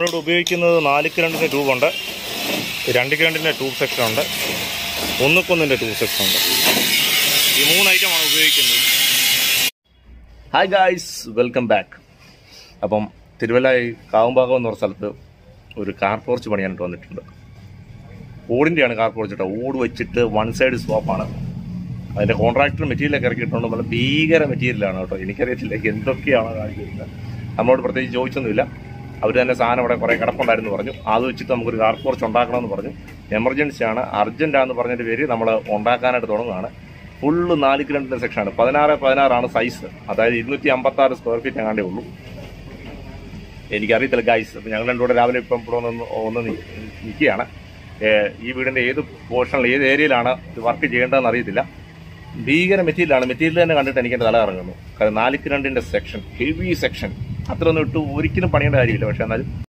നമ്മളിവിടെ ഉപയോഗിക്കുന്നത് നാല് കിരണ്ടിൻ്റെ ട്യൂബുണ്ട് രണ്ട് കിരണ്ടിൻ്റെ ട്യൂബ് സെക്ഷൻ ഉണ്ട് ഒന്നുക്കൊന്നിൻ്റെ ട്യൂബ് സെക്ഷൻ ഉണ്ട് ഈ മൂന്ന് ഐറ്റമാണ് ഉപയോഗിക്കുന്നത് ഹായ് ഗായ്സ് വെൽക്കം ബാക്ക് അപ്പം തിരുവല്ലായി കാവുംഭാഗം എന്ന് പറഞ്ഞ സ്ഥലത്ത് ഒരു കാർ പോർച്ച് പണിയാനായിട്ട് വന്നിട്ടുണ്ട് ഓടിൻ്റെയാണ് കാർ പോർച്ച് കേട്ടോ ഓട് വെച്ചിട്ട് വൺ സൈഡ് സ്ലോപ്പാണ് അതിൻ്റെ കോൺട്രാക്ടർ മെറ്റീരിയലൊക്കെ ഇറക്കിയിട്ടുണ്ട് നല്ല ഭീകര മെറ്റീരിയലാണ് കേട്ടോ എനിക്കറിയത്തില്ല എന്തൊക്കെയാണോ കാണിച്ചിരുന്നത് നമ്മളോട് പ്രത്യേകിച്ച് ചോദിച്ചൊന്നുമില്ല അവർ തന്നെ സാധനം ഇവിടെ കുറേ കിടപ്പുണ്ടായിരുന്നു പറഞ്ഞു അത് വെച്ചിട്ട് നമുക്കൊരു കാർ പോർച്ച് ഉണ്ടാക്കണമെന്ന് പറഞ്ഞു എമർജൻസി ആണ് അർജൻറ്റാന്ന് പറഞ്ഞതിൻ്റെ പേര് നമ്മൾ ഉണ്ടാക്കാനായിട്ട് തുടങ്ങുകയാണ് ഫുള്ള് നാല് കിലോമീറ്റർ സെക്ഷനാണ് പതിനാറ് പതിനാറാണ് സൈസ് അതായത് ഇരുന്നൂറ്റി അമ്പത്തി ആറ് സ്ക്വയർ ഫീറ്റ് എങ്ങാണ്ടേ ഉള്ളൂ എനിക്കറിയത്തില്ല ഗൈസ് അപ്പം ഞങ്ങൾ രണ്ടുകൂടെ രാവിലെ ഇപ്പം ഇവിടെ ഒന്ന് ഒന്ന് നി- നിൽക്കുകയാണ് ഏഹ് ഈ വീടിൻ്റെ ഏത് പോർഷനിൽ ഏത് ഏരിയയിലാണ് ഇത് വർക്ക് ചെയ്യേണ്ടതെന്ന് അറിയത്തില്ല ഭീകര മെറ്റീരിയലാണ് മെറ്റീരിയൽ തന്നെ കണ്ടിട്ട് എനിക്ക് എൻ്റെ തല ഇറങ്ങുന്നു കാരണം നാലിക്ക് രണ്ടിൻ്റെ സെക്ഷൻ ഹെവി സെക്ഷൻ അത്ര ഒന്നും ഇട്ട് ഒരിക്കലും പണിയേണ്ട കാര്യമില്ല പക്ഷെ എന്നാലും